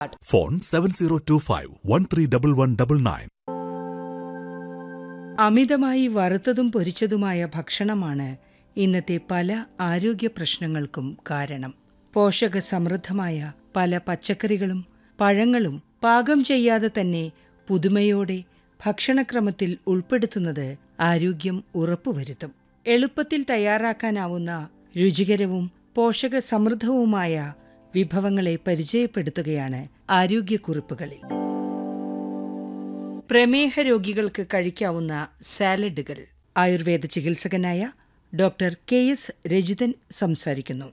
phone seven zero two five one three double one double nine അമിതമായി വറുത്തതും പൊരിച്ചതുമായ ഭക്ഷണമാണ് ഇന്നത്തെ പല ആരോഗ്യ പ്രശ്നങ്ങൾക്കും കാരണം പോഷകസമൃദ്ധമായ പല പച്ചക്കറികളും പഴങ്ങളും പാകം ചെയ്യാതെ തന്നെ പുതുമയോടെ ഭക്ഷണക്രമത്തിൽ ഉൾപ്പെടുത്തുന്നത് ആരോഗ്യം ഉറപ്പുവരുത്തും എളുപ്പത്തിൽ തയ്യാറാക്കാനാവുന്ന രുചികരവും പോഷകസമൃദ്ധവുമായ വിഭവങ്ങളെ പരിചയപ്പെടുത്തുകയാണ് ആരോഗ്യക്കുറിപ്പുകളിൽ പ്രമേഹ രോഗികൾക്ക് കഴിക്കാവുന്ന സാലഡുകൾ ആയുർവേദ ചികിത്സകനായ ഡോക്ടർ കെ എസ് രജിതൻ സംസാരിക്കുന്നു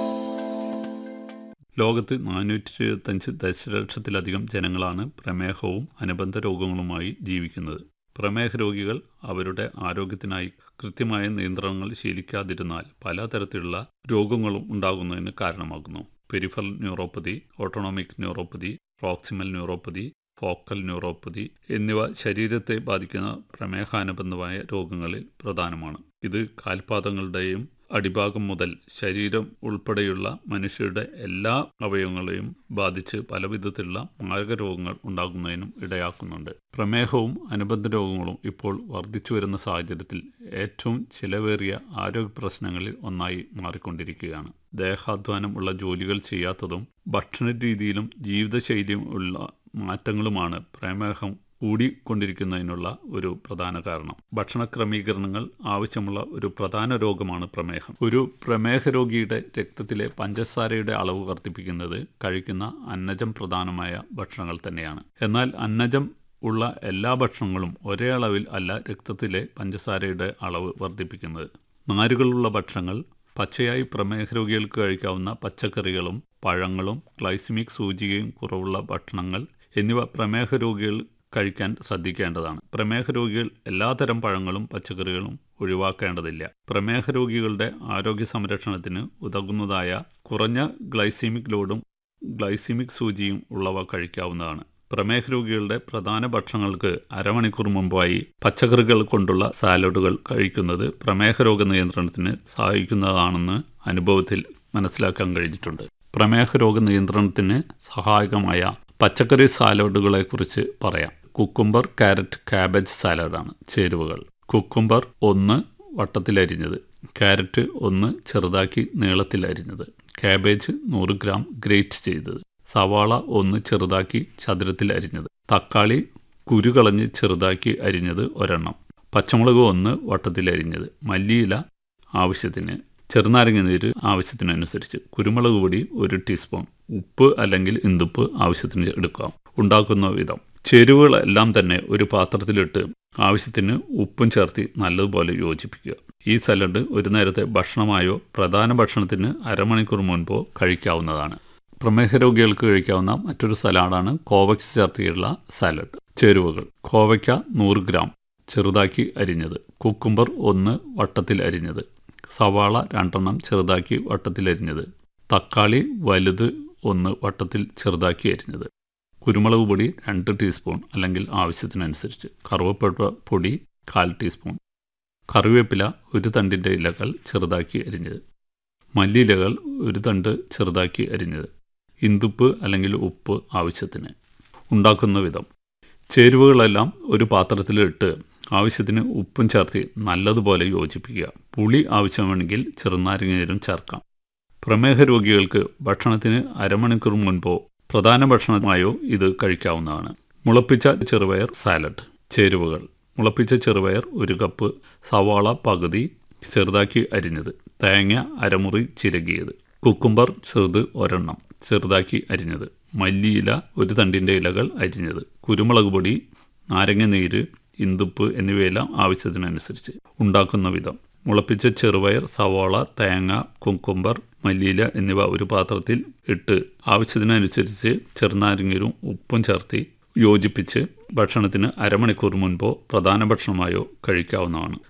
ലോകത്ത് നാനൂറ്റി ഇരുപത്തഞ്ച് ദശലക്ഷത്തിലധികം ജനങ്ങളാണ് പ്രമേഹവും അനുബന്ധ രോഗങ്ങളുമായി ജീവിക്കുന്നത് പ്രമേഹ രോഗികൾ അവരുടെ ആരോഗ്യത്തിനായി കൃത്യമായ നിയന്ത്രണങ്ങൾ ശീലിക്കാതിരുന്നാൽ പലതരത്തിലുള്ള രോഗങ്ങളും ഉണ്ടാകുന്നതിന് കാരണമാകുന്നു peripheral neuropathy autonomic neuropathy proximal neuropathy focal neuropathy എന്നിവ ശരീരത്തെ ബാധിക്കുന്ന പ്രമേഹാനുബന്ധമായ രോഗങ്ങളിൽ പ്രധാനമാണ് ഇത് കാൽപാദങ്ങളുടെയും അടിഭാഗം മുതൽ ശരീരം ഉൾപ്പെടെയുള്ള മനുഷ്യരുടെ എല്ലാ അവയവങ്ങളെയും ബാധിച്ച് പലവിധത്തിലുള്ള മാരകരോഗങ്ങൾ ഉണ്ടാകുന്നതിനും ഇടയാക്കുന്നുണ്ട് പ്രമേഹവും അനുബന്ധ രോഗങ്ങളും ഇപ്പോൾ വർദ്ധിച്ചു വരുന്ന സാഹചര്യത്തിൽ ഏറ്റവും ചിലവേറിയ ആരോഗ്യ പ്രശ്നങ്ങളിൽ ഒന്നായി മാറിക്കൊണ്ടിരിക്കുകയാണ് ദേഹാധ്വാനം ഉള്ള ജോലികൾ ചെയ്യാത്തതും ഭക്ഷണ രീതിയിലും ജീവിതശൈലിയും ഉള്ള മാറ്റങ്ങളുമാണ് പ്രമേഹം കൂടിക്കൊണ്ടിരിക്കുന്നതിനുള്ള ഒരു പ്രധാന കാരണം ഭക്ഷണ ക്രമീകരണങ്ങൾ ആവശ്യമുള്ള ഒരു പ്രധാന രോഗമാണ് പ്രമേഹം ഒരു പ്രമേഹ രോഗിയുടെ രക്തത്തിലെ പഞ്ചസാരയുടെ അളവ് വർദ്ധിപ്പിക്കുന്നത് കഴിക്കുന്ന അന്നജം പ്രധാനമായ ഭക്ഷണങ്ങൾ തന്നെയാണ് എന്നാൽ അന്നജം ഉള്ള എല്ലാ ഭക്ഷണങ്ങളും ഒരേ അളവിൽ അല്ല രക്തത്തിലെ പഞ്ചസാരയുടെ അളവ് വർദ്ധിപ്പിക്കുന്നത് നാരുകളുള്ള ഭക്ഷണങ്ങൾ പച്ചയായി പ്രമേഹ രോഗികൾക്ക് കഴിക്കാവുന്ന പച്ചക്കറികളും പഴങ്ങളും ഗ്ലൈസിമിക് സൂചികയും കുറവുള്ള ഭക്ഷണങ്ങൾ എന്നിവ പ്രമേഹ രോഗികൾ കഴിക്കാൻ ശ്രദ്ധിക്കേണ്ടതാണ് പ്രമേഹ രോഗികൾ എല്ലാതരം പഴങ്ങളും പച്ചക്കറികളും ഒഴിവാക്കേണ്ടതില്ല പ്രമേഹ രോഗികളുടെ ആരോഗ്യ സംരക്ഷണത്തിന് ഉതകുന്നതായ കുറഞ്ഞ ഗ്ലൈസീമിക് ലോഡും ഗ്ലൈസീമിക് സൂചിയും ഉള്ളവ കഴിക്കാവുന്നതാണ് പ്രമേഹ രോഗികളുടെ പ്രധാന ഭക്ഷണങ്ങൾക്ക് അരമണിക്കൂർ മുമ്പായി പച്ചക്കറികൾ കൊണ്ടുള്ള സാലഡുകൾ കഴിക്കുന്നത് പ്രമേഹ രോഗ നിയന്ത്രണത്തിന് സഹായിക്കുന്നതാണെന്ന് അനുഭവത്തിൽ മനസ്സിലാക്കാൻ കഴിഞ്ഞിട്ടുണ്ട് പ്രമേഹ രോഗ നിയന്ത്രണത്തിന് സഹായകമായ പച്ചക്കറി സാലഡുകളെക്കുറിച്ച് പറയാം കുക്കുംബർ കാരറ്റ് കാബേജ് സാലഡാണ് ചേരുവകൾ കുക്കുംബർ ഒന്ന് വട്ടത്തിലരിഞ്ഞത് കാരറ്റ് ഒന്ന് ചെറുതാക്കി നീളത്തിൽ അരിഞ്ഞത് കാബേജ് നൂറ് ഗ്രാം ഗ്രേറ്റ് ചെയ്തത് സവാള ഒന്ന് ചെറുതാക്കി ചതുരത്തിൽ അരിഞ്ഞത് തക്കാളി കുരുകളഞ്ഞ് ചെറുതാക്കി അരിഞ്ഞത് ഒരെണ്ണം പച്ചമുളക് ഒന്ന് വട്ടത്തിൽ അരിഞ്ഞത് മല്ലിയില ആവശ്യത്തിന് ചെറുനാരങ്ങ നീര് ആവശ്യത്തിനനുസരിച്ച് കുരുമുളക് പൊടി ഒരു ടീസ്പൂൺ ഉപ്പ് അല്ലെങ്കിൽ ഇന്തുപ്പ് ആവശ്യത്തിന് എടുക്കാം ഉണ്ടാക്കുന്ന വിധം ചേരുവകളെല്ലാം തന്നെ ഒരു പാത്രത്തിലിട്ട് ആവശ്യത്തിന് ഉപ്പും ചേർത്തി നല്ലതുപോലെ യോജിപ്പിക്കുക ഈ സലഡ് ഒരു നേരത്തെ ഭക്ഷണമായോ പ്രധാന ഭക്ഷണത്തിന് അരമണിക്കൂർ മുൻപോ കഴിക്കാവുന്നതാണ് പ്രമേഹ രോഗികൾക്ക് കഴിക്കാവുന്ന മറ്റൊരു സലാഡാണ് കോവയ്ക്ക് ചേർത്തിയുള്ള സാലഡ് ചേരുവകൾ കോവയ്ക്ക നൂറ് ഗ്രാം ചെറുതാക്കി അരിഞ്ഞത് കുക്കുംബർ ഒന്ന് വട്ടത്തിൽ അരിഞ്ഞത് സവാള രണ്ടെണ്ണം ചെറുതാക്കി വട്ടത്തിൽ അരിഞ്ഞത് തക്കാളി വലുത് ഒന്ന് വട്ടത്തിൽ ചെറുതാക്കി അരിഞ്ഞത് കുരുമുളക് പൊടി രണ്ട് ടീസ്പൂൺ അല്ലെങ്കിൽ ആവശ്യത്തിനനുസരിച്ച് കറുവപ്പട്ട പൊടി കാൽ ടീസ്പൂൺ കറിവേപ്പില ഒരു തണ്ടിൻ്റെ ഇലകൾ ചെറുതാക്കി അരിഞ്ഞത് മല്ലിയിലകൾ ഒരു തണ്ട് ചെറുതാക്കി അരിഞ്ഞത് ഇന്തുപ്പ് അല്ലെങ്കിൽ ഉപ്പ് ആവശ്യത്തിന് ഉണ്ടാക്കുന്ന വിധം ചേരുവകളെല്ലാം ഒരു പാത്രത്തിലിട്ട് ആവശ്യത്തിന് ഉപ്പും ചേർത്ത് നല്ലതുപോലെ യോജിപ്പിക്കുക പുളി ആവശ്യമാണെങ്കിൽ ചെറുനാരങ്ങ നീരും ചേർക്കാം പ്രമേഹ രോഗികൾക്ക് ഭക്ഷണത്തിന് അരമണിക്കൂർ മുൻപോ പ്രധാന ഭക്ഷണമായോ ഇത് കഴിക്കാവുന്നതാണ് മുളപ്പിച്ച ചെറുപയർ സാലഡ് ചേരുവകൾ മുളപ്പിച്ച ചെറുപയർ ഒരു കപ്പ് സവാള പകുതി ചെറുതാക്കി അരിഞ്ഞത് തേങ്ങ അരമുറി ചിരകിയത് കുക്കുംബർ ചെറുത് ഒരെണ്ണം ചെറുതാക്കി അരിഞ്ഞത് മല്ലിയില ഒരു തണ്ടിൻ്റെ ഇലകൾ അരിഞ്ഞത് കുരുമുളക് പൊടി നാരങ്ങ നീര് ഇന്തുപ്പ് എന്നിവയെല്ലാം ആവശ്യത്തിനനുസരിച്ച് ഉണ്ടാക്കുന്ന വിധം മുളപ്പിച്ച ചെറുപയർ സവാള തേങ്ങ കുക്കുംബർ മല്ലിയില എന്നിവ ഒരു പാത്രത്തിൽ ഇട്ട് ആവശ്യത്തിനനുസരിച്ച് ചെറുനാരങ്ങയും ഉപ്പും ചേർത്തി യോജിപ്പിച്ച് ഭക്ഷണത്തിന് അരമണിക്കൂർ മുൻപോ പ്രധാന ഭക്ഷണമായോ കഴിക്കാവുന്നതാണ്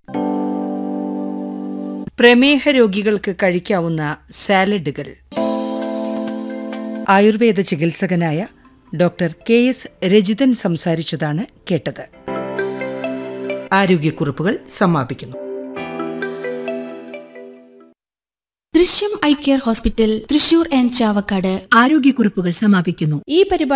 പ്രമേഹ രോഗികൾക്ക് കഴിക്കാവുന്ന സാലഡുകൾ ആയുർവേദ ചികിത്സകനായ ഡോക്ടർ കെ എസ് രജിതൻ സംസാരിച്ചതാണ് കേട്ടത് ആരോഗ്യക്കുറിപ്പുകൾ സമാപിക്കുന്നു Drishyam eye care hospital Thrissur and Chavakkad ആരോഗ്യക്കുറിപ്പുകൾ സമാപിക്കുന്നു ഈ പരിപാടി